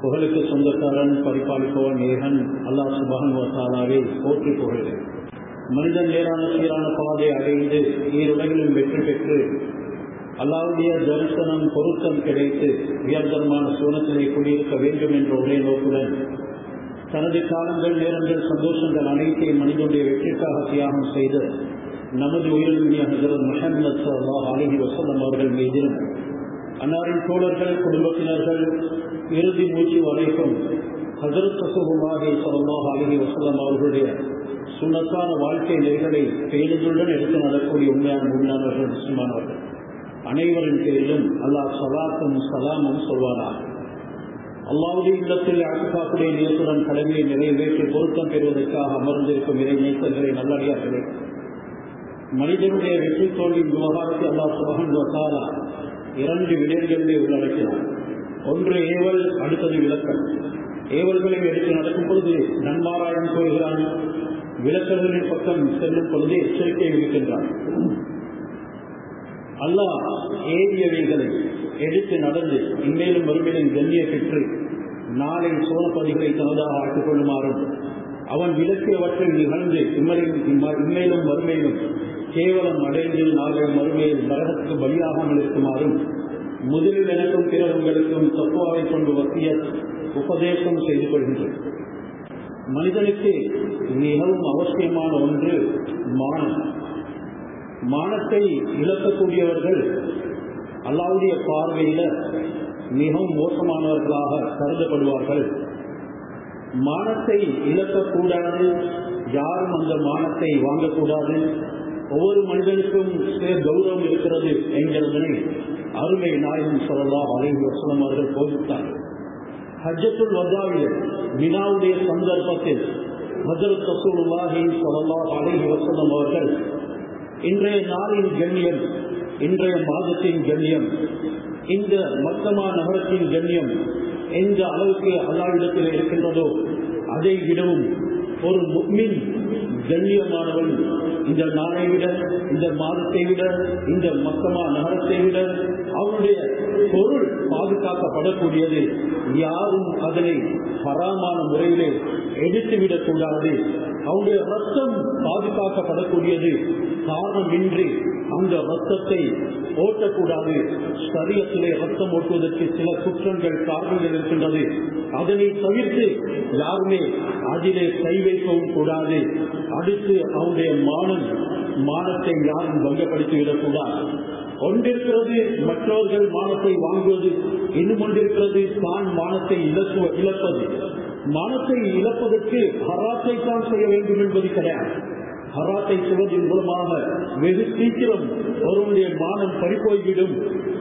புகழுக்கு சொந்தக்காரன் பரிபாலிப்பவன் ஏகன் அல்லாஹ் சுபகன் வசாலாவை போற்றி புகழ்கிறேன் மனிதன் நேரான சீரான பாதை அடைந்து ஈருலகிலும் வெற்றி பெற்று அல்லாவுடைய தரிசனம் பொருத்தம் கிடைத்து உயர்தரமான சூனத்திலே குடியிருக்க வேண்டும் என்ற ஒரே நோக்குடன் தனது காலங்கள் நேரங்கள் சந்தோஷங்கள் அனைத்தையும் மனிதனுடைய வெற்றிக்காக தியாகம் செய்து நமது உயிரிழமைய ஹசரத் முஹம்மது சல்லாஹ் அலஹி வசல்லம் அவர்கள் மீதிலும் அன்னாரின் தோழர்கள் குடும்பத்தினர்கள் இறுதி மூச்சு வரைக்கும் ஹசரத் ரசூலுல்லாஹி ஸல்லல்லாஹு அலைஹி வஸல்லம் அவர்களுடைய சுண்ணத்தான வாழ்க்கை நெறிகளை பேணுதலுடன் எடுத்து நடக்கூடிய உண்மையான முன்னானவர்கள் முஸ்லிமானவர்கள் அனைவரின் பேரிலும் அல்லாஹ் சலாத்தும் சலாமும் சொல்வாராக அல்லாவுடைய இல்லத்தில் அசுகாக்குடைய நேசுடன் கடமையை நிறைவேற்றி பொருத்தம் பெறுவதற்காக அமர்ந்திருக்கும் இறை நேசர்களை நல்லடியார்களே மனிதனுடைய வெற்றி தோல்வி விவகாரத்தை அல்லாஹ் சுபகன் வசாலா இரண்டு விடயங்களிலே உள்ளடக்கினார் ஒன்று ஏவல் அடுத்தது விளக்கல் ஏவல்களை எடுத்து நடக்கும் பொழுது நன்மாராயம் கூறுகிறான் விளக்கல்களின் பக்கம் செல்லும் பொழுது எச்சரிக்கை விடுக்கின்றான் அல்லாஹ் ஏறியவைகளை எடுத்து நடந்து இன்மேலும் மறுமையிலும் கண்ணிய பெற்று நாளை சோனப்பதிகளை தனதாக ஆக்கிக் கொள்ளுமாறும் அவன் விளக்கியவற்றை நிகழ்ந்து இம்மையிலும் மறுமையிலும் கேவலம் அடைந்து நாளை மறுமையில் நரகத்துக்கு பலியாகாமல் இருக்குமாறும் முதலில் எனக்கும் பிறர் உங்களுக்கும் தப்புவாவை கொண்டு வசிய உபதேசம் செய்து கொள்கின்றோம் மனிதனுக்கு மிகவும் அவசியமான ஒன்று மானம் மானத்தை இழக்கக்கூடியவர்கள் அல்லாவுடைய பார்வையில மிகவும் மோசமானவர்களாக கருதப்படுவார்கள் மானத்தை இழக்கக்கூடாது யாரும் அந்த மானத்தை வாங்கக்கூடாது ஒவ்வொரு மனிதனுக்கும் சுய கௌரவம் இருக்கிறது என்கிறதனை அருமை நாயகம் சொல்லலா அலைஹி வசலம் அவர்கள் போதித்தார்கள் ஹஜ்ஜத்துல் வதாவிய வினாவுடைய சந்தர்ப்பத்தில் ஹஜரத் ரசூலுல்லாஹி ஸல்லல்லாஹு அலைஹி வஸல்லம் அவர்கள் இன்றைய நாளின் கண்ணியம் இன்றைய மாதத்தின் கண்ணியம் இந்த மக்கமா நகரத்தின் கண்ணியம் எந்த அளவுக்கு அல்லாவிடத்தில் இருக்கின்றதோ அதை விடவும் ஒரு முக்மின் கண்ணியமானவன் இந்த நாளை விட இந்த மாதத்தை விட இந்த மக்கமா நகரத்தை விட அவனுடைய பொருள் பாதுகாக்கப்படக்கூடியது யாரும் அதனை பராமான முறையிலே எடுத்துவிடக் கூடாது அவனுடைய ரத்தம் பாதுகாக்கப்படக்கூடியது காரணமின்றி அந்த ரத்தத்தை ஓட்டக்கூடாது சரியத்திலே ரத்தம் ஓட்டுவதற்கு சில குற்றங்கள் காரணங்கள் இருக்கின்றது அதனை தவிர்த்து யாருமே அதிலே கை வைக்கவும் கூடாது அடுத்து அவனுடைய மானம் மானத்தை யாரும் பங்கப்படுத்திவிடக் கூடாது ஒன்றிருக்கிறது மற்றவர்கள் மானத்தை வாங்குவது இன்னும் ஒன்றிருக்கிறது தான் மானத்தை இழப்பு இழப்பது மானத்தை இழப்பதற்கு ஹராத்தை தான் செய்ய வேண்டும் என்பது கிடையாது ஹராத்தை செய்வதன் மூலமாக வெகு சீக்கிரம் ஒருவனுடைய மானம் பறிப்போய்விடும்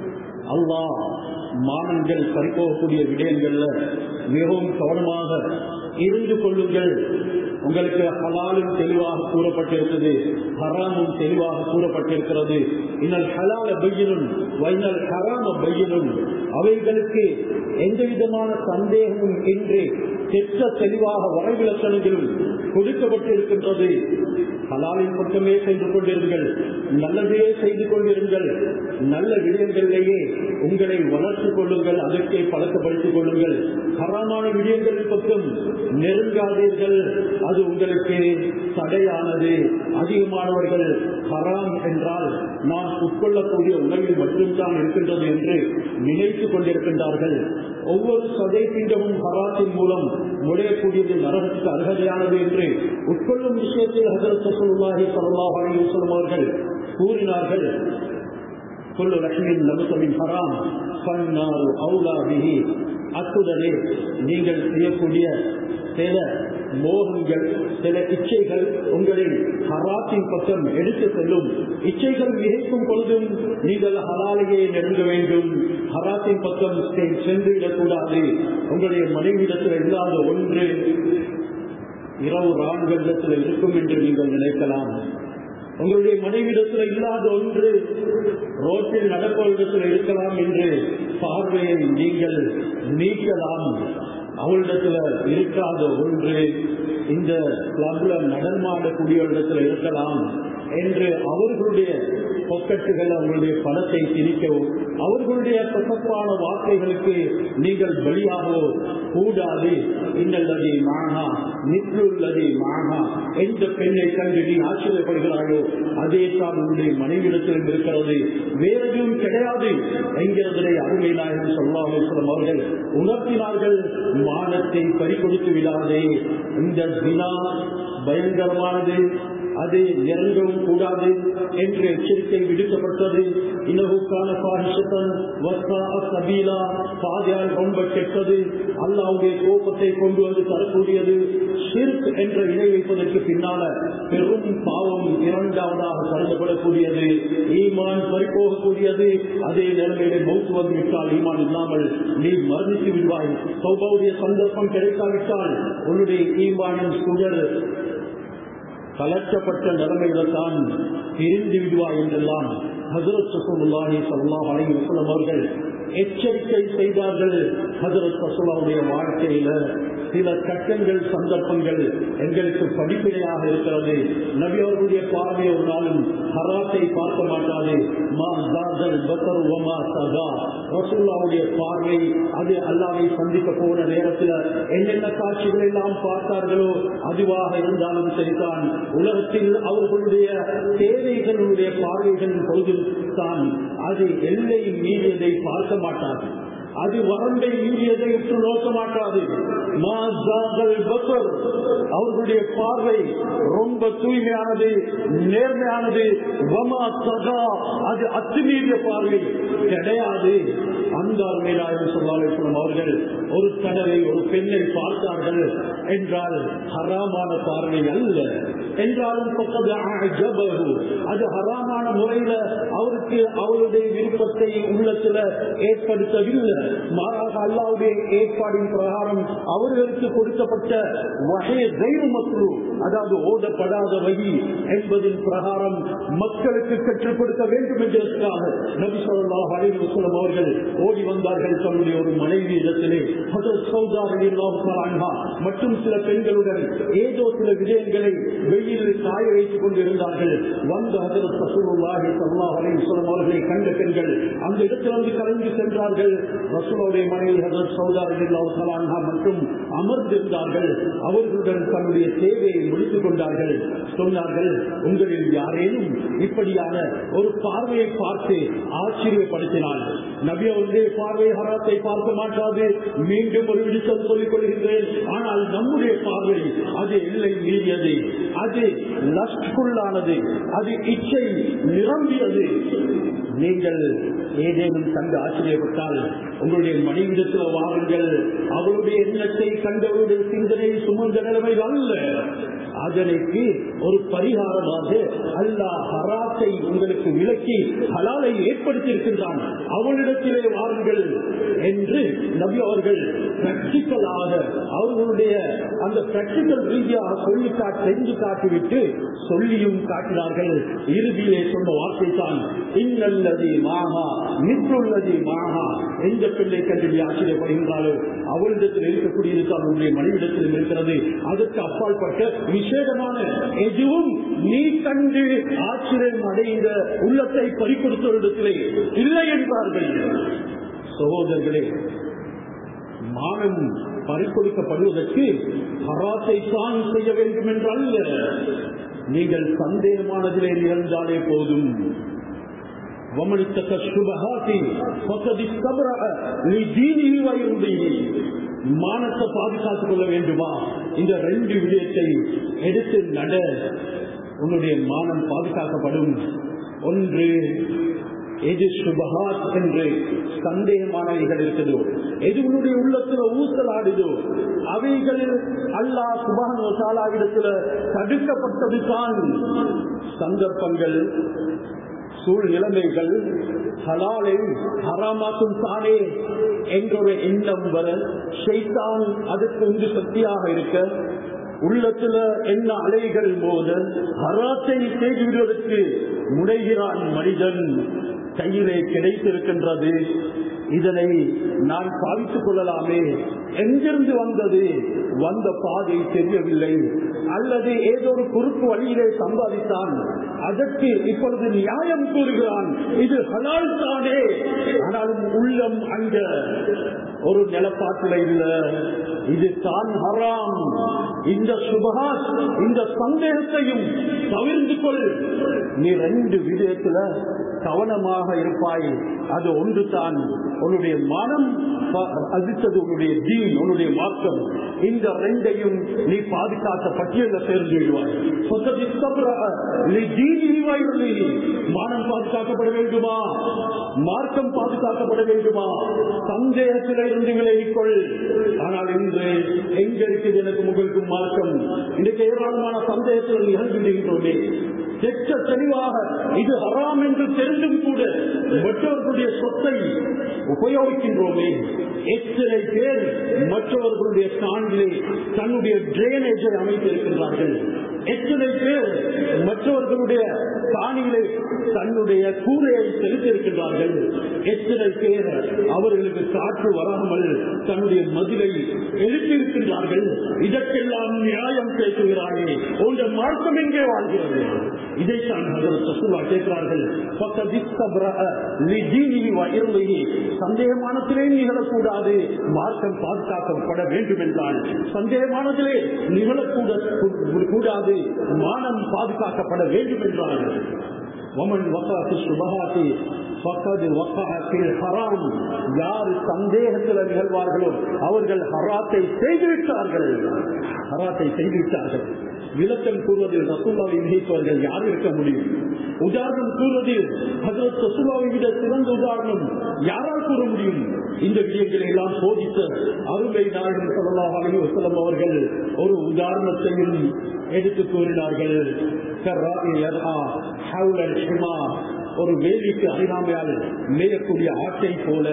அல்லாஹ் மானங்கள் பறிப்போகக்கூடிய விடயங்கள்ல மிகவும் கவனமாக இருந்து கொள்ளுங்கள் உங்களுக்கு ஹலாலும் தெளிவாக கூறப்பட்டிருக்கிறது ஹராமும் தெளிவாக கூறப்பட்டிருக்கிறது இன்னல் ஹலால பையனும் வைனல் ஹராம பையனும் அவைகளுக்கு எந்த விதமான சந்தேகமும் இன்றி தெற்ற தெளிவாக வரைவிலக்கணங்களும் கொடுக்கப்பட்டிருக்கின்றது ஹலாலின் பக்கமே சென்று கொண்டிருங்கள் நல்லதையே செய்து கொண்டிருங்கள் நல்ல விடயங்களிலேயே உங்களை வளர்த்துக் கொள்ளுங்கள் அதற்கே பழக்கப்படுத்திக் கொள்ளுங்கள் ஹராமான விடயங்களின் பக்கம் நெருங்காதீர்கள் அது உங்களுக்கு தடையானது அதிகமானவர்கள் ஹராம் என்றால் நாம் உட்கொள்ளக்கூடிய உணவில் மட்டும்தான் இருக்கின்றது என்று நினைத்துக் கொண்டிருக்கின்றார்கள் ஒவ்வொரு சதை பிண்டமும் ஹராத்தின் மூலம் நுழையக்கூடியது நரகத்துக்கு அருகதையானது என்று உட்கொள்ளும் விஷயத்தில் ஹசரத் சல்லாஹி சல்லாஹ் அலிவசலம் அவர்கள் கூறினார்கள் கொள்ளு லட்சுமின் நபுசமின் ஹராம் பன்னாறு அவுலா பிஹி அத்துடனே நீங்கள் செய்யக்கூடிய சில மோகங்கள் சில இச்சைகள் உங்களின் ஹராத்தின் பக்கம் எடுத்து செல்லும் இச்சைகள் மிகைக்கும் பொழுதும் நீங்கள் ஹலாலையே நெருங்க வேண்டும் ஹராத்தின் பக்கம் சென்று விடக்கூடாது உங்களுடைய மனைவிடத்தில் இல்லாத ஒன்று இரவு ராண்களிடத்தில் இருக்கும் என்று நீங்கள் நினைக்கலாம் உங்களுடைய மனைவிடத்தில் இல்லாத ஒன்று ரோட்டில் நடப்பவரிடத்தில் இருக்கலாம் என்று பார்வையை நீங்கள் நீக்கலாம் அவளிடத்துல இருக்காத ஒன்று இந்த கிளப்ல நடனமாடக்கூடியவரிடத்துல இருக்கலாம் என்று அவர்களுடைய பொக்கட்டுகள் அவர்களுடைய பணத்தை திணிக்கவும் அவர்களுடைய கசப்பான வார்த்தைகளுக்கு நீங்கள் பலியாகவோ கூடாது இன்னல்லதி மாகா நிற்றுள்ளதி மாகா எந்த பெண்ணை கண்டு நீ ஆச்சரியப்படுகிறாயோ அதே தான் உன்னுடைய மனைவிடத்திலும் இருக்கிறது வேறு எதுவும் கிடையாது என்கிறதை அருமை நாயகம் சொல்லாமேஸ்வரம் அவர்கள் உணர்த்தினார்கள் மானத்தை பறிகொடுத்து விடாதே இந்த வினா பயங்கரமானது அது நெருங்கவும் கூடாது என்று எச்சரிக்கை விடுக்கப்பட்டது இனவுக்கான பாரிசத்தன் சபீலா பாதையால் ரொம்ப கெட்டது அல்லாவுடைய கோபத்தை கொண்டு வந்து தரக்கூடியது சிர்க் என்ற இணை வைப்பதற்கு பின்னால பெரும் பாவம் இரண்டாவதாக கருதப்படக்கூடியது ஈமான் பறிப்போகக்கூடியது அதே நிலைமையிலே மௌத்து வந்து விட்டால் ஈமான் இல்லாமல் நீ மரணித்து விடுவாய் சௌபாவுடைய சந்தர்ப்பம் கிடைக்காவிட்டால் உன்னுடைய ஈமானின் சுடர் கலற்றப்பட்ட நிலைமையில தான் பிரிந்து விடுவாய் என்றெல்லாம் ஹசரத் சசூலுல்லாஹி சல்லாஹ் அலைஹி வஸல்லம் அவர்கள் எச்சரிக்கை செய்தார்கள் ஹசரத் சசூலாவுடைய வாழ்க்கையில சில கட்டங்கள் சந்தர்ப்பங்கள் எங்களுக்கு படிப்பினையாக இருக்கிறது நபி அவர்களுடைய பார்வை ஒரு நாளும் ஹராத்தை பார்க்க மாட்டாது மா தாதல் பக்கர் ஒமா சகா ரசூல்லாவுடைய பார்வை அது அல்லாவை சந்திக்க போன நேரத்தில் என்னென்ன காட்சிகள் எல்லாம் பார்த்தார்களோ அதுவாக இருந்தாலும் சரிதான் உலகத்தில் அவர்களுடைய தேவைகளுடைய பார்வைகளின் பொழுது தான் அது எல்லை மீறியதை பார்க்க மாட்டார்கள் அது வரம்பை மீறியதை உற்று நோக்க மாட்டாது அவர்களுடைய பார்வை ரொம்ப தூய்மையானது நேர்மையானது அது அத்துமீறிய பார்வை கிடையாது அந்த அருமையிலாயம் சொல்லாலும் அவர்கள் ஒரு தடவை ஒரு பெண்ணை பார்த்தார்கள் என்றால் ஹராமான பார்வை அல்ல என்றாலும் அது ஹராமான முறையில அவருக்கு அவருடைய விருப்பத்தை உள்ளத்துல ஏற்படுத்தவில்லை மாறாக அல்லாவுடைய ஏற்பாடின் பிரகாரம் அவர்களுக்கு கொடுக்கப்பட்ட வகைய தைர மக்ரு அதாவது ஓதப்படாத வகி என்பதின் பிரகாரம் மக்களுக்கு கற்றுக் கொடுக்க வேண்டும் என்பதற்காக நபி சொல்லா அலிவசலம் அவர்கள் ஓடி வந்தார்கள் தன்னுடைய ஒரு மனைவி இடத்திலே மற்றும் சில பெண்களுடன் ஏதோ சில விஜயங்களை வெயிலில் காய வைத்துக் கொண்டிருந்தார்கள் வந்த ஹசரத் சசூருல்லாஹி சல்லா அலிவசலம் அவர்களை கண்ட பெண்கள் அந்த இடத்தில் வந்து கலந்து சென்றார்கள் ரசூலுடைய மனைவி ஹசரத் சௌதா ரலியல்லாஹு மற்றும் அமர்ந்திருந்தார்கள் அவர்களுடன் தன்னுடைய சேவையை முடித்துக் கொண்டார்கள் சொன்னார்கள் உங்களில் யாரேனும் இப்படியான ஒரு பார்வையை பார்த்து ஆச்சரியப்படுத்தினார் நபி அவருடைய பார்வை ஹராத்தை பார்க்க மாட்டாது மீண்டும் ஒரு விடுத்தல் சொல்லிக் கொள்கின்றேன் ஆனால் நம்முடைய பார்வை அது எல்லை மீறியது அது லஸ்ட்குள்ளானது அது இச்சை நிரம்பியது நீங்கள் ஏதேனும் கண்டு ஆச்சரியப்பட்டால் உங்களுடைய மனைவிடத்தில் வாருங்கள் அவருடைய எண்ணத்தை கண்டவருடைய சிந்தனை சுமந்த நிலைமை அல்ல அதனைக்கு ஒரு பரிகாரமாக அல்லாஹ் ஹராத்தை உங்களுக்கு விலக்கி ஹலாலை ஏற்படுத்தி இருக்கின்றான் அவளிடத்திலே வாருங்கள் என்று நபி அவர்கள் பிராக்டிக்கலாக அவர்களுடைய அந்த பிராக்டிக்கல் ரீதியாக சொல்லி காட்டி செஞ்சு காட்டிவிட்டு சொல்லியும் காட்டினார்கள் இறுதியிலே சொன்ன வார்த்தை தான் இன்னல்லதி மாகா நிற்றுள்ளதி மாகா எந்த பிள்ளை கண்டு ஆச்சரியப்படுகின்றாலோ அவளிடத்தில் இருக்கக்கூடியது தான் உங்களுடைய மனைவிடத்தில் இருக்கிறது அதற்கு அப்பாற்பட்ட விசேடமான எதுவும் நீ கண்டு ஆச்சரியம் அடைந்த உள்ளத்தை பறிக்கொடுத்தவரிடத்திலே இல்லை என்பார்கள் சகோதரர்களே மானம் பறிக்கொடுக்கப்படுவதற்கு ஹராத்தை தான் செய்ய வேண்டும் என்றல்ல நீங்கள் சந்தேகமானதிலே நிகழ்ந்தாலே போதும் வமனித்தக்க சுபகாத்தி பக்கதி சபர நீ தீனி வயிறுடைய மானத்தை பாதுகாத்துக் கொள்ள வேண்டுமா இந்த ரெண்டு விடயத்தை எடுத்து நட உன்னுடைய மானம் பாதுகாக்கப்படும் ஒன்று எது சுபகாத் என்று சந்தேகமானவைகள் இருக்குதோ எது உன்னுடைய உள்ளத்துல ஊசலாடுதோ அவைகளில் அல்லாஹ் சுபான் சாலாவிடத்துல தடுக்கப்பட்டது தான் சந்தர்ப்பங்கள் சூழ்நிலைமைகள் ஹலாலை ஹராமாக்கும் தானே என்ற ஒரு எண்ணம் வர ஷைத்தான் அதுக்கு உந்து சக்தியாக இருக்க உள்ளத்துல என்ன அலைகள் போது ஹராத்தை செய்து விடுவதற்கு முனைகிறான் மனிதன் கையிலே கிடைத்திருக்கின்றது இதனை நான் பாவித்துக் கொள்ளலாமே எங்கிருந்து வந்தது வந்த பாதை தெரியவில்லை அல்லது ஏதோ ஒரு குறுக்கு வழியிலே சம்பாதித்தான் அதற்கு இப்பொழுது நியாயம் கூறுகிறான் இது ஹலால் தானே ஆனாலும் உள்ளம் அங்க ஒரு நிலப்பாட்டில இல்ல இது தான் ஹராம் இந்த சுபகாஸ் இந்த சந்தேகத்தையும் தவிர்த்து கொள் நீ ரெண்டு விதத்துல கவனமாக இருப்பாய் அது ஒன்று தான் உன்னுடைய மனம் அதிர்த்தது உன்னுடைய தீன் உன்னுடைய மார்க்கம் இந்த ரெண்டையும் நீ பாதுகாத்த பட்டியலில் சேர்ந்து விடுவாய் மானம் பாதுகாக்கப்பட வேண்டுமா மார்க்கம் பாதுகாக்கப்பட வேண்டுமா சந்தேகத்தில் இருந்து விலகிக்கொள் ஆனால் இன்று எங்க இருக்குது எனக்கு முகலுக்கும் மார்க்கம் இன்றைக்கு ஏராளமான சந்தேகத்தில் நிகழ்ந்து விடுகின்றோமே தெற்ற தெளிவாக இது ஹராம் என்று தெரிந்தும் கூட மற்றவர்களுடைய சொத்தை உபயோகிக்கின்றோமே எத்தனை பேர் மற்றவர்களுடைய காணிலே தன்னுடைய டிரைனேஜை அமைத்திருக்கின்றார்கள் எத்தனை பேர் மற்றவர்களுடைய காணியிலே தன்னுடைய கூரையை செலுத்தியிருக்கின்றார்கள் எத்தனை பேர் அவர்களுக்கு காற்று வராமல் தன்னுடைய மதிலை எழுப்பியிருக்கின்றார்கள் இதற்கெல்லாம் நியாயம் பேசுகிறாரே உங்க மார்க்கம் எங்கே வாழ்கிறது இதைத்தான் சசுலா கேட்கிறார்கள் சந்தேகமானத்திலே நிகழக்கூடாது மார்க்கம் பாதுகாக்கப்பட வேண்டும் என்றால் சந்தேகமானதிலே நிகழக்கூட கூடாது மானம் பாதுகாக்கப்பட வேண்டும் என்றார்கள் ஒமன் வக்காத்து சுபகாத்தி பக்கது வக்காத்தில் ஹராம் யார் சந்தேகத்தில் நிகழ்வார்களோ அவர்கள் ஹராத்தை செய்துவிட்டார்கள் ஹராத்தை செய்துவிட்டார்கள் விளக்கம் கூறுவதில் ரசூல்லாவை நினைப்பவர்கள் யார் இருக்க முடியும் உதாரணம் கூறுவதில் ஹசரத் ரசூல்லாவை விட சிறந்த உதாரணம் யாரால் கூற முடியும் இந்த விஷயங்களை எல்லாம் சோதித்த அருமை நாயகம் சொல்லலாம் அலி வசலம் அவர்கள் ஒரு உதாரணத்தையும் எடுத்து கூறினார்கள் ஒரு வேலிக்கு அருகாமையால் மேயக்கூடிய ஆட்டை போல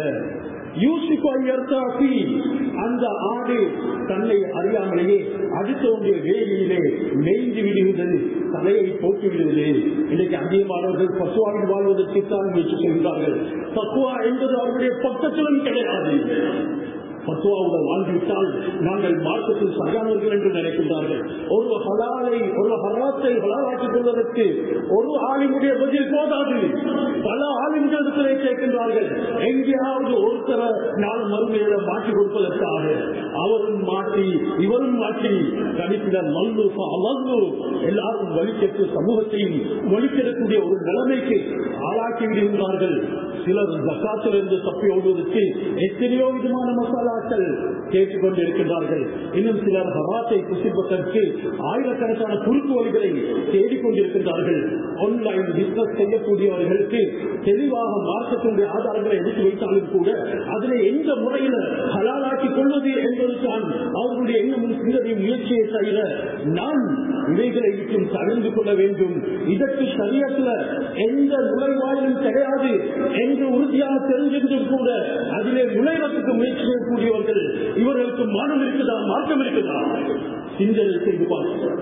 அந்த ஆடு தன்னை அறியாமலேயே அடுத்தவனுடைய வேலியிலே மேய்ந்து விடுகிறது தலையை போட்டு விடுவது இன்றைக்கு அதிகமானவர்கள் பசுவாவில் வாழ்வதற்கு தான் முயற்சி செய்கிறார்கள் பக்குவா என்பது அவருடைய பக்கத்திலும் கிடையாது பத்துவாவுடன் வாழ்ந்துவிட்டால் நாங்கள் மார்க்கத்தில் சரியானவர்கள் என்று நினைக்கின்றார்கள் ஒரு ஹலாலை ஒரு ஹராத்தை ஹலாலாக்கிக் கொள்வதற்கு ஒரு ஆலிமுடைய பதில் போதாது பல ஆலிம்களிடத்திலே கேட்கின்றார்கள் எங்கேயாவது ஒருத்தர நாள் மறுமையில மாற்றி கொடுப்பதற்காக அவரும் மாற்றி இவரும் மாற்றி கணிப்பிட மல்லு அமர்ந்து எல்லாரும் வழிகெட்டு சமூகத்தையும் வழிகெடக்கூடிய ஒரு நிலைமைக்கு ஆளாக்கி விடுகின்றார்கள் சிலர் ஜக்காத்திலிருந்து தப்பி ஓடுவதற்கு எத்தனையோ விதமான மசாலாக்கள் கேட்டுக் கொண்டிருக்கின்றார்கள் இன்னும் சிலர் ஹராத்தை புசிப்பதற்கு ஆயிரக்கணக்கான குறுக்கு வழிகளை தேடிக்கொண்டிருக்கின்றார்கள் ஆன்லைன் பிசினஸ் செய்யக்கூடியவர்களுக்கு தெளிவாக மார்க்கத்தினுடைய ஆதாரங்களை எடுத்து வைத்தாலும் கூட அதனை எந்த முறையில ஹலாலாக்கிக் கொள்வது என்பதுதான் அவர்களுடைய எண்ணமும் சிந்தனையும் முயற்சியை தவிர நான் இவைகளை விட்டும் தவிர்த்து கொள்ள வேண்டும் இதற்கு சரியத்துல எந்த நுழைவாயிலும் கிடையாது என்று உறுதியாக தெரிஞ்சிருந்தும் கூட அதிலே நுழைவதற்கு முயற்சி செய்யக்கூடியவர்கள் இவர்களுக்கு மனம் இருக்குதா மாற்றம் இருக்குதா சிந்தனை செய்து பார்க்கிறார்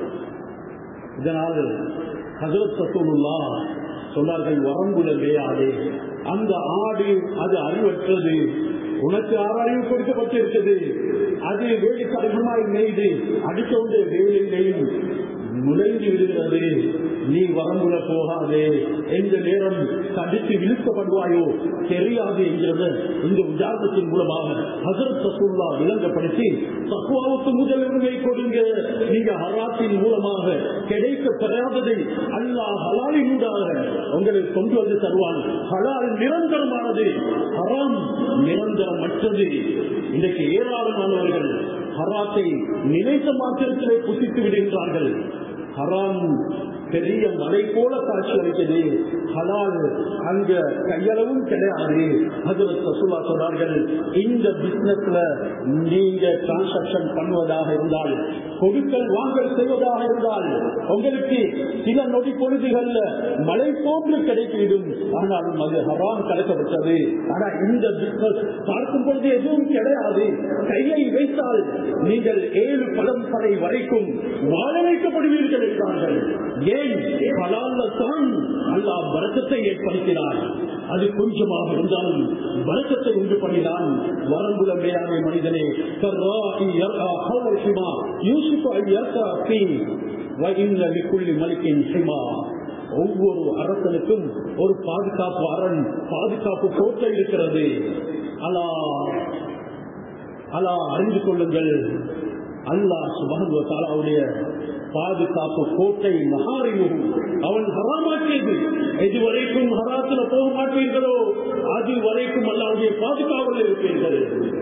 இதனால் ஹசரத் சசூலுல்லா சொன்னார்கள் வரம்புல மேயாதே அந்த ஆடு அது அறிவற்றது உனக்கு ஆறாய்வு கொடுக்கப்பட்டிருக்கிறது அது வேலி கடினமாய் நெய்து அடிக்கொண்டு வேலையிலையும் நுழைந்து விடுகிறது நீ வரம்புல போகாதே எந்த நேரம் கடித்து இழுக்கப்படுவாயோ தெரியாது என்கிறது இந்த உதாரணத்தின் மூலமாக ஹசரத் சசூல்லா விளங்கப்படுத்தி தக்குவாவுக்கு முதல் உரிமை கொடுங்க நீங்க ஹராத்தின் மூலமாக கிடைக்க பெறாததை அல்லாஹ் ஹலாலினூடாக உங்களுக்கு கொண்டு வந்து தருவான் ஹலால் நிரந்தரமானது ஹராம் நிரந்தரமற்றது இன்றைக்கு ஏராளமானவர்கள் ஹராத்தை நினைத்த மாத்திரத்திலே புசித்து விடுகின்றார்கள் ஹராம் பெரிய மலை போல காட்சி அளித்தது ஹலால் அங்க கையளவும் கிடையாது ஹசரத் ரசூலா சொன்னார்கள் இந்த பிசினஸ்ல நீங்க டிரான்சாக்சன் பண்ணுவதாக இருந்தால் கொடுக்கல் வாங்கல் செய்வதாக இருந்தால் உங்களுக்கு சில நொடி பொழுதுகள்ல மலை போன்று கிடைத்துவிடும் ஆனாலும் அது ஹராம் கலக்கப்பட்டது ஆனா இந்த பிசினஸ் பார்க்கும் பொழுது எதுவும் கிடையாது கையை வைத்தால் நீங்கள் ஏழு பரம்பரை வரைக்கும் வாழ வைக்கப்படுவீர்கள் என்றார்கள் ஏன் ஹலால்ல தான் அல்லாஹ் பரக்கத்தை ஏற்படுத்தினார் அது கொஞ்சமாக இருந்தாலும் வரக்கத்தை உண்டு பண்ணினான் வரம்புல மேலான மனிதனே கர்ராஇ யர்ஆ ஹௌல ஹிமா யூசுஃபு அன் யர்ஆ ஃபீ வ இன்ன லிக்குல்லி மலிக்கின் ஹிமா ஒவ்வொரு அரசனுக்கும் ஒரு பாதுகாப்பு அரண் பாதுகாப்பு கோட்டை இருக்கிறது அலா அலா அறிந்து கொள்ளுங்கள் அல்லாஹ் சுபஹானஹு வ தஆலாவுடைய பாதுகாப்பு கோட்டை மகாரிமுகம் அவன் ஹராமாக்கியது எது வரைக்கும் ஹராத்துல போக மாட்டீர்களோ அது வரைக்கும் அல்லாவுடைய பாதுகாவல் இருப்பீர்கள்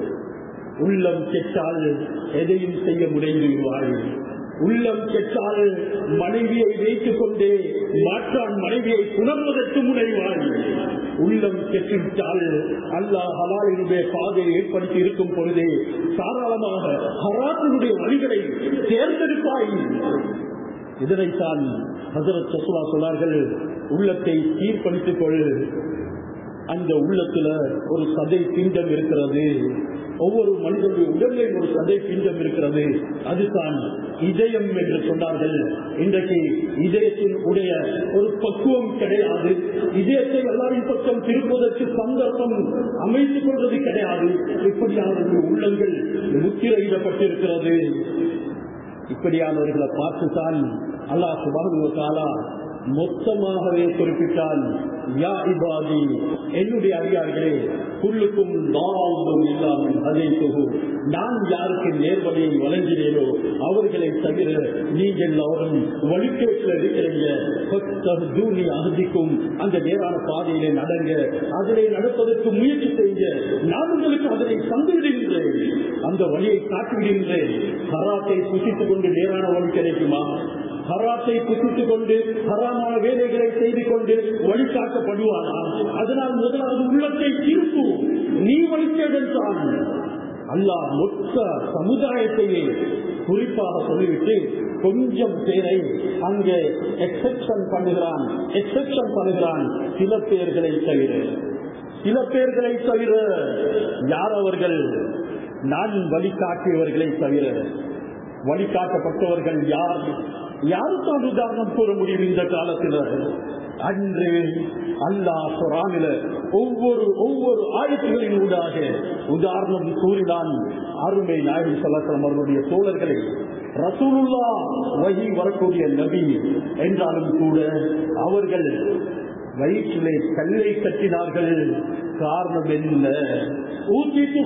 உள்ளம் கெட்டால் எதையும் செய்ய முனைந்து விடுவார்கள் உள்ளம் கெட்டால் மனைவியை வைத்துக் கொண்டே மாற்றான் மனைவியை புணர்வதற்கு முனைவார்கள் உள்ளம் கெட்டிவிட்டால் அல்லாஹ் ஹலாலினுடைய பாதையை ஏற்படுத்தி இருக்கும் பொழுதே தாராளமாக ஹராத்தினுடைய வழிகளை தேர்ந்தெடுப்பாய் இதனைத்தான் ஹசரத் சசுலா சொன்னார்கள் உள்ளத்தை சீர்படுத்திக் கொள் அந்த உள்ளத்துல ஒரு சதை பிண்டம் இருக்கிறது ஒவ்வொரு மனிதனுடைய உடலில் ஒரு சதை பிண்டம் இருக்கிறது அதுதான் இதயம் என்று சொன்னார்கள் இன்றைக்கு இதயத்தின் உடைய ஒரு பக்குவம் கிடையாது இதயத்தை எல்லாரின் பக்கம் திருப்பதற்கு சந்தர்ப்பம் அமைத்துக் கொள்வது கிடையாது இப்படியான உள்ளங்கள் முத்திரையிடப்பட்டிருக்கிறது இப்படியானவர்களை பார்த்துதான் அல்லாஹ் சுபானுவத்தாலா மொத்தமாகவே குறிப்பிட்டான் யா இபாதி என்னுடைய அதிகாரிகளே குள்ளுக்கும் தாவும் இல்லாமல் அதை தொகு நான் யாருக்கு நேர்வழியை வழங்கினேனோ அவர்களை தவிர நீங்கள் எல்லாரும் வழிகேட்டில் இருக்கிறீங்க ஜூனி அகதிக்கும் அந்த நேரான பாதையிலே நடங்க அதனை நடப்பதற்கு முயற்சி செய்ய நான் உங்களுக்கு அதனை தந்துவிடுகின்றேன் அந்த வழியை காட்டிவிடுகின்றேன் ஹராத்தை புசித்துக் கொண்டு நேரான வழி கிடைக்குமா ஹராத்தை புசித்துக் கொண்டு ஹராமான வேலைகளை செய்து கொண்டு வழிகாட்டப்படுவானா அதனால் முதலாவது உள்ளத்தை திருப்பு நீ வழித்தேடல் தான் அல்லாஹ் மொத்த சமுதாயத்தையே குறிப்பாக சொல்லிவிட்டு கொஞ்சம் பேரை அங்கே எக்ஸெப்ஷன் பண்ணுகிறான் எக்ஸெப்ஷன் பண்ணுகிறான் சில பேர்களை தவிர சில பேர்களை தவிர யார் அவர்கள் நான் வழிகாட்டியவர்களை தவிர வழிகாட்டப்பட்டவர்கள் யார் யாருக்கான உதாரணம் கூற முடியும் இந்த காலத்தில் அன்று அல்லாஹ் குரானில ஒவ்வொரு ஒவ்வொரு ஆயத்துகளின் ஊடாக உதாரணம் கூறினான் அருமை நாயகி சலாசலம் அவர்களுடைய தோழர்களை ரசூலுல்லா வகி வரக்கூடிய நபி என்றாலும் கூட அவர்கள் வயிற்றிலே கல்லை கட்டினார்கள் காரணம் என்ன ஊத்திட்டு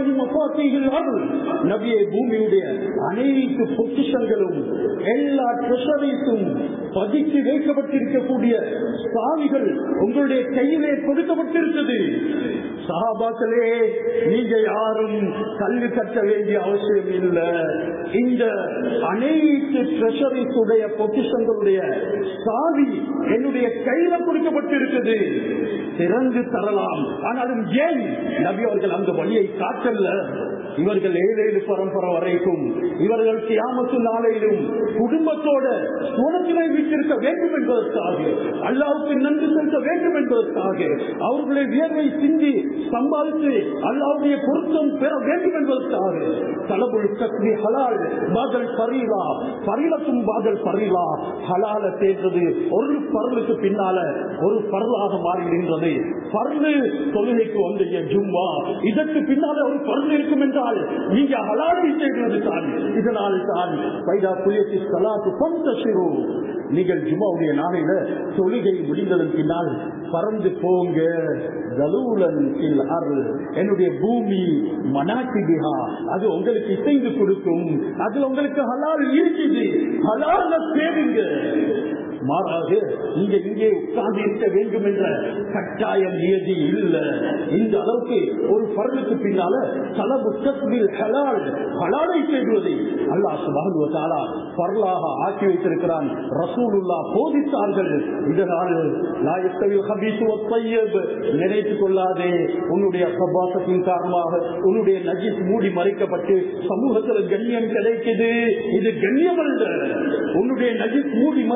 நபியை பூமியுடைய அனைத்து பொக்கிஷங்களும் எல்லா ட்ரெஷரிஸும் பதித்து வைக்கப்பட்டிருக்கக்கூடிய சாவிகள் உங்களுடைய கையிலே கொடுக்கப்பட்டிருக்கிறது சகாபாக்களே நீங்க யாரும் கல்லு கட்ட வேண்டிய அவசியம் இல்லை இந்த அனைத்து ட்ரெஷரிஸ் உடைய பொக்கிஷங்களுடைய சாவி என்னுடைய கையில கொடுக்கப்பட்டிருக்குது திறந்து தரலாம் ஆனாலும் ஏன் நபி அவர்கள் அந்த வழியை காட்டல்ல இவர்கள் ஏழேழு பரம்பரை வரைக்கும் இவர்கள் கியாமத்து நாளையிலும் குடும்பத்தோட சுவனத்திலே வீட்டிருக்க வேண்டும் என்பதற்காக அல்லாவுக்கு நன்றி செலுத்த வேண்டும் என்பதற்காக அவர்களை வியர்வை சிந்தி சம்பாதித்து அல்லாவுடைய பொருத்தம் பெற வேண்டும் என்பதற்காக தலபுல் கக்வி ஹலால் பாதல் பரீலா பரீலத்தும் பாதல் பரீலா ஹலால சேர்ந்தது ஒரு பரலுக்கு பின்னால ஒரு பரலாக மாறிவிடுகின்றது பரலு தொழுகைக்கு வந்த ஜும்மா இதற்கு பின்னால ஒரு பரல் இருக்கும் என்றால் நீங்க ஹலாலை செய்கிறது தான் இதனால் தான் பைதா புயத்தி சலாத்து பொந்த சிறு நீங்கள் ஜும்மாவுடைய நாளையில தொழுகை முடிந்ததன் பின்னால் பறந்து போங்க ஜலூலன் இல் அருள் என்னுடைய பூமி மனாக்கிபிஹா அது உங்களுக்கு இசைந்து கொடுக்கும் அதுல உங்களுக்கு ஹலால் இருக்குது ஹலால தேடுங்க மாறாக நீங்க இங்கே உட்கார்ந்து இருக்க வேண்டும் என்ற கட்டாயம் நியதி இல்ல இந்த அளவுக்கு ஒரு பரலுக்கு பின்னால தலபு தஸ்மில் ஹலால் ஹலாலை தேடுவதை அல்லாஹ் சுபானு தாலா பரலாக ஆக்கி வைத்திருக்கிறான் ரசூலுல்லா போதித்தார்கள் இதனால் லாயத்தவில் ஹபீசு ஒத்தையப் நினைத்துக் கொள்ளாதே உன்னுடைய சபாசத்தின் காரணமாக உன்னுடைய நஜிஸ் மூடி மறைக்கப்பட்டு சமூகத்தில் கண்ணியம் கிடைக்குது இது கண்ணியம் அல்ல உன்னுடைய நஜிஸ் மூடி மறைக்கப்பட்டு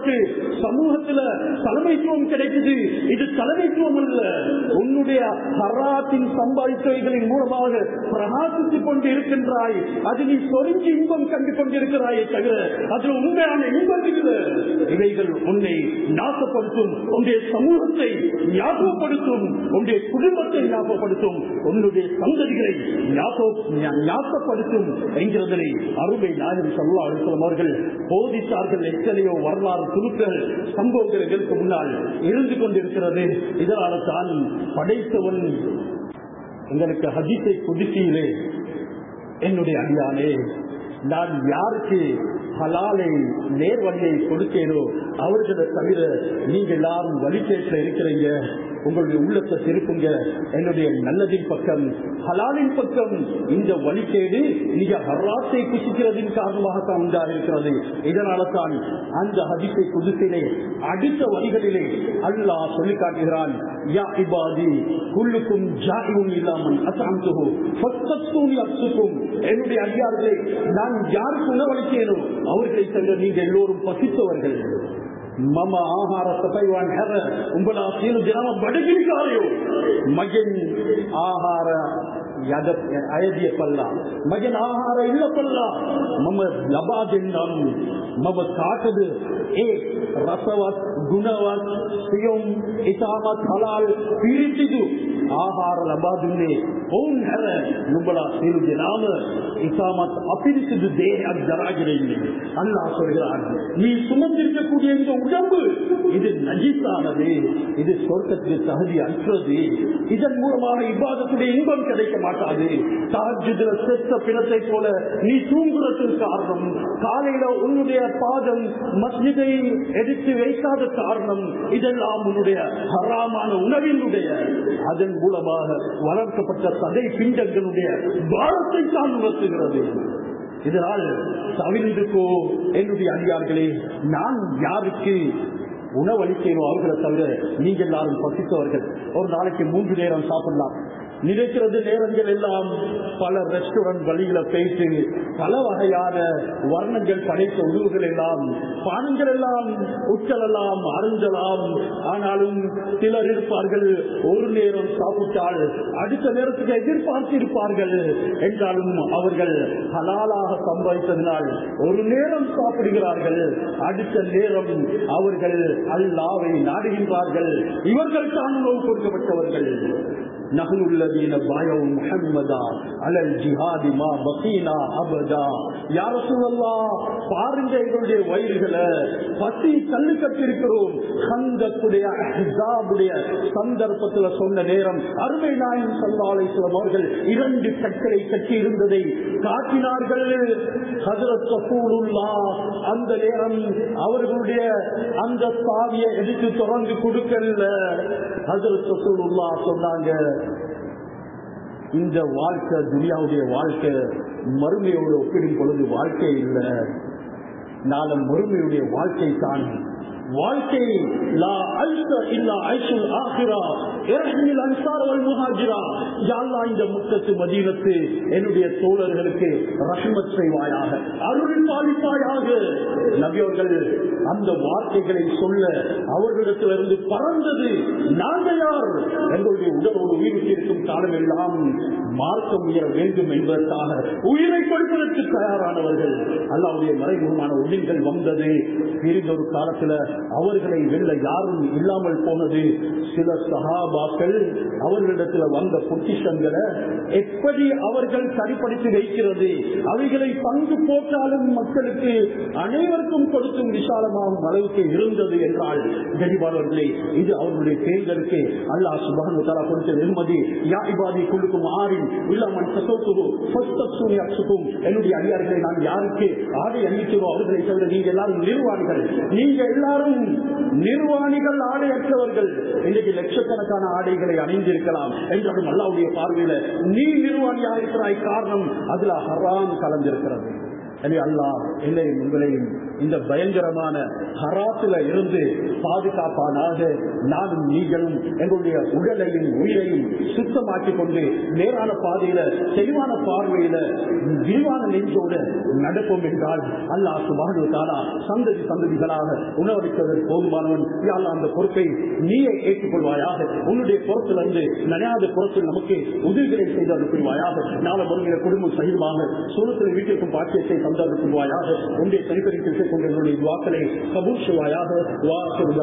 உனக்கு சமூகத்துல தலைமைத்துவம் கிடைக்குது இது தலைமைத்துவம் அல்ல உன்னுடைய ஹராத்தின் சம்பாதித்தவைகளின் மூலமாக பிரகாசித்துக் கொண்டு இருக்கின்றாய் அது நீ சொரிஞ்சு இன்பம் கண்டு கொண்டிருக்கிறாயே தவிர அது உண்மையான இன்பம் இல்லை இவைகள் உன்னை நாசப்படுத்தும் உன்னுடைய சமூகத்தை ஞாபகப்படுத்தும் உன்னுடைய குடும்பத்தை ஞாபகப்படுத்தும் உன்னுடைய சந்ததிகளை ஞாபகப்படுத்தும் என்கிறதனை அருமை நாயகம் சொல்லா அலுவலம் அவர்கள் போதித்தார்கள் எத்தனையோ வரலாறு துருக்கள் சம்பவங்கள் எங்களுக்கு முன்னால் இருந்து கொண்டிருக்கிறது இதனால தான் படைத்தவன் எங்களுக்கு ஹஜித்தை குதிசியிலே என்னுடைய அடியானே நான் யாருக்கு ஹலாலை நேர்வழியை கொடுத்தேனோ அவர்களை தவிர நீங்க எல்லாரும் வழிகேட்டில் இருக்கிறீங்க உங்களுடைய உள்ளத்தை திருப்புங்க என்னுடைய நல்லதின் பக்கம் ஹலாலின் பக்கம் இந்த வழிகேடு நீங்க ஹராத்தை குசிக்கிறதின் காரணமாகத்தான் உண்டாக இருக்கிறது இதனால தான் அந்த ஹதிசை குதிசிலே அடுத்த வழிகளிலே அல்லாஹ் சொல்லி காட்டுகிறான் யா இபாதி குல்லுக்கும் ஜாயிவும் இல்லாமல் அசாந்துகு ஃபத்தூனி அப்சுக்கும் என்னுடைய அடியார்களே நான் யாருக்கு உணவளித்தேனோ அவர்களை தவிர நீங்க எல்லோரும் பசித்தவர்கள் ಮಮ ಆಹಾರ ತಪೈವಾನ್ ಹೆರ ಉಂಬಲ ಸೀನು ದಿನವ ಬಡಗಿರಿಗಾರೆಯೋ ಮಗನ್ ಆಹಾರ ಯದ ಅಯದಿಯ ಪಲ್ಲ ಮಗನ್ ಆಹಾರ ಇಲ್ಲ ಪಲ್ಲ ಮಮ ಲಬಾದೆನ್ನಂ ಮಮ ಕಾಟದು ಏ ರಸವತ್ ಗುಣವತ್ ಸಿಯಂ ಇಸಾಮತ್ ಹಲಾಲ್ පිරිසිදු ආහාර ලබා දුන්නේ ඔවුන් හැර නුඹලා සියලු දෙනාම ඉතාමත් අපිරිසිදු දේහයක් දරාගෙන ඉන්නේ அல்லாஹ் சொல்கிறான் நீ சுமந்திருக்கக்கூடிய இந்த உடம்பு இது நஜித்தானது இது சொர்க்கத்துக்கு தகுதி அற்றது இதன் மூலமாக இவ்வாதத்துடைய இன்பம் கிடைக்க மாட்டாது தாஜுல செத்த பிணத்தை போல நீ தூங்குறதுக்கு காரணம் காலையில உன்னுடைய பாதம் மஸ்ஜிதை எடுத்து வைக்காத காரணம் இதெல்லாம் உன்னுடைய ஹராமான உணவினுடைய அதன் மூலமாக வளர்க்கப்பட்ட சதை பிண்டங்களுடைய பாரத்தை தான் உணர்த்துகிறது இதனால் தவிர்ந்துக்கோ என்னுடைய அடியார்களே நான் யாருக்கு உணவளிக்கிறோ அவர்களை தவிர நீங்க எல்லாரும் பசித்தவர்கள் ஒரு நாளைக்கு மூன்று நேரம் சாப்பிடலாம் நினைக்கிறது நேரங்கள் எல்லாம் பல ரெஸ்டாரண்ட் வழியில போயிட்டு பல வகையான வர்ணங்கள் படைத்த உணவுகள் எல்லாம் பானங்கள் எல்லாம் உச்சலலாம் அருந்தலாம் ஆனாலும் சிலர் இருப்பார்கள் ஒரு நேரம் சாப்பிட்டால் அடுத்த நேரத்துக்கு எதிர்பார்த்து இருப்பார்கள் என்றாலும் அவர்கள் ஹலாலாக சம்பாதித்ததினால் ஒரு நேரம் சாப்பிடுகிறார்கள் அடுத்த நேரம் அவர்கள் அல்லாவை நாடுகின்றார்கள் இவர்கள் தான் உணவு கொடுக்கப்பட்டவர்கள் نحن الذين بايعوا محمدا على الجهاد ما بقينا ابدا يا رسول الله பாருங்க எங்களுடைய வயிறுகளை பசி கல்லு கட்டிருக்கிறோம் கந்தத்துடைய அஹ்ஸாபுடைய சந்தர்ப்பத்தில் சொன்ன நேரம் அருமை நாயகம் ஸல்லல்லாஹு அலைஹி வஸல்லம் அவர்கள் இரண்டு கற்களை கட்டி இருந்ததை காட்டினார்கள் ஹஜரத் ரசூலுல்லாஹ் அந்த நேரம் அவர்களுடைய அந்த சாவியை எடுத்து தொடர்ந்து கொடுக்கல ஹஜரத் ரசூலுல்லாஹ் சொன்னாங்க இந்த வாழ்க்கை துனியாவுடைய வாழ்க்கை மறுமையோடு ஒப்பிடும் பொழுது வாழ்க்கை இல்லை நாளை மறுமையுடைய வாழ்க்கை தான் வாழ்க்கை லா ஐஷ இல்லா ஐஷுல் ஆகிரா இரஹ்மில் அன்சார் வல் முஹாஜிரா யா அல்லாஹ் இந்த முக்கத்து மதீனத்து என்னுடைய தோழர்களுக்கு ரஹ்மத் செய்வாயாக அருள் பாலிப்பாயாக நபியவர்கள் அந்த வார்த்தைகளை சொல்ல அவர்களிடத்திலிருந்து பறந்தது நாங்கள் யார் எங்களுடைய உடலோடு உயிருக்கு இருக்கும் காலம் எல்லாம் மார்க்கம் உயர வேண்டும் என்பதற்காக உயிரை கொடுப்பதற்கு தயாரானவர்கள் அல்லாவுடைய மறைமுகமான ஒழுங்கள் வந்தது பிரிந்த ஒரு காலத்துல அவர்களை வெல்ல யாரும் இல்லாமல் போனது சில சகாபாக்கள் அவர்களிடத்துல வந்த பொக்கிஷங்களை எப்படி அவர்கள் சரிப்படுத்தி வைக்கிறது அவைகளை பங்கு போட்டாலும் மக்களுக்கு அனைவருக்கும் கொடுத்தும் விசாலமாகும் அளவுக்கு இருந்தது என்றால் கனிபாளர்களே இது அவர்களுடைய தேர்தலுக்கு அல்லாஹ் சுபானு தலா கொடுத்த நிம்மதி யா இபாதி குழுக்கும் ஆறின் இல்லாமல் சசோத்துக்கும் என்னுடைய அடியார்களை நான் யாருக்கு ஆடை அளிக்கிறோம் அவர்களை தவிர நீங்க எல்லாரும் நிர்வாணிகள் நீங்க எல்லாரும் நிர்வாணிகள் ஆடையற்றவர்கள் இன்றைக்கு லட்சக்கணக்கான ஆடைகளை அணிந்திருக்கலாம் என்றாலும் அல்லாவுடைய பார்வையில நீ நிர்வாணியாக இருக்கிறாய் காரணம் அதுல ஹராம் கலந்திருக்கிறது எனவே அல்லாஹ் என்னையும் உங்களையும் இந்த பயங்கரமான ஹராத்துல இருந்து பாதுகாப்பானாக நானும் நீங்களும் எங்களுடைய உடலையும் உயிரையும் சுத்தமாக்கிக் கொண்டு நேரான பாதையில தெளிவான பார்வையில விரிவான நெஞ்சோடு நடப்போம் என்றால் அல்லாஹ் சுபானுவத்தாலா சந்ததி சந்ததிகளாக உணவளிப்பதற்கு போதுமானவன் யாழ்லா அந்த பொறுப்பை நீயே ஏற்றுக்கொள்வாயாக உன்னுடைய புறத்திலிருந்து நனையாத புறத்தில் நமக்கு உதவிகளை செய்து அனுப்புவாயாக நாளை வருகிற குடும்பம் சகிதமாக சூழத்தில் வீட்டிற்கும் பாக்கியத்தை தந்து அனுப்புவாயாக உன்னுடைய தனிப்பரிசை கொண்டு என்னுடைய வாக்களை கபூர் செய்வாயாக வா